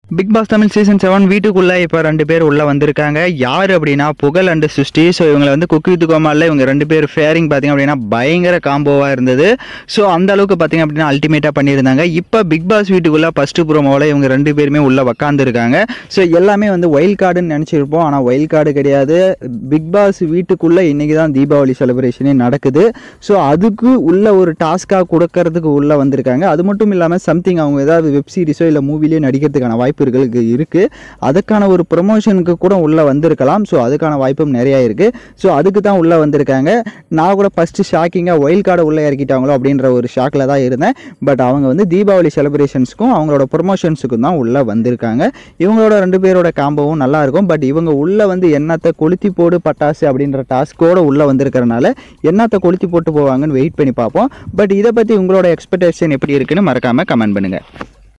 big Boss Tamil season seven வீட்டுக்குள்ளே இப்போ ரெண்டு பேர் உள்ளே வந்திருக்காங்க யார் அப்படின்னா புகழ் அண்டு சுஷ்டி ஸோ இவங்களை வந்து குக் வித் கோமாலில் இவங்க ரெண்டு பேர் ஃபேரிங் பார்த்தீங்க அப்படின்னா பயங்கர காம்போவாக இருந்தது ஸோ அந்த அளவுக்கு பார்த்தீங்க அப்படின்னா அல்டிமேட்டாக பண்ணியிருந்தாங்க இப்போ பிக் பாஸ் வீட்டுக்குள்ளே ஃபஸ்ட்டு ப்ரோமோவில் இவங்க ரெண்டு பேருமே உள்ளே உக்காந்துருக்காங்க ஸோ எல்லாமே வந்து ஒயில் கார்டுன்னு நினச்சிருப்போம் ஆனால் ஒயில் கார்டு கிடையாது பிக் பாஸ் வீட்டுக்குள்ளே இன்றைக்கி தான் தீபாவளி செலிப்ரேஷனே நடக்குது ஸோ அதுக்கு உள்ள ஒரு டாஸ்க்காக கொடுக்கறதுக்கு உள்ளே வந்திருக்காங்க அது மட்டும் இல்லாமல் சம்திங் அவங்க ஏதாவது வெப் சீரிஸோ இல்லை மூவிலையோ நடிக்கிறதுக்கான வாய்ப்புகளுக்கு இருக்குது அதுக்கான ஒரு ப்ரொமோஷனுக்கு கூட உள்ளே வந்திருக்கலாம் ஸோ அதுக்கான வாய்ப்பும் நிறையா இருக்குது ஸோ அதுக்கு தான் உள்ளே வந்திருக்காங்க நான் கூட ஃபஸ்ட்டு ஷாக்கிங்காக ஒயில் கார்டை உள்ளே இறக்கிட்டாங்களோ அப்படின்ற ஒரு ஷாக்கில் தான் இருந்தேன் பட் அவங்க வந்து தீபாவளி செலிப்ரேஷன்ஸ்க்கும் அவங்களோட ப்ரொமோஷன்ஸுக்கும் தான் உள்ளே வந்திருக்காங்க இவங்களோட ரெண்டு பேரோட காம்போவும் நல்லா இருக்கும் பட் இவங்க உள்ளே வந்து என்னத்தை கொளுத்தி போடு பட்டாசு அப்படின்ற டாஸ்க்கோட உள்ளே வந்திருக்கிறனால என்னத்தை கொளுத்தி போட்டு போவாங்கன்னு வெயிட் பண்ணி பார்ப்போம் பட் இதை பற்றி உங்களோட எக்ஸ்பெக்டேஷன் எப்படி இருக்குன்னு மறக்காமல் கமெண்ட் பண்ணுங்கள்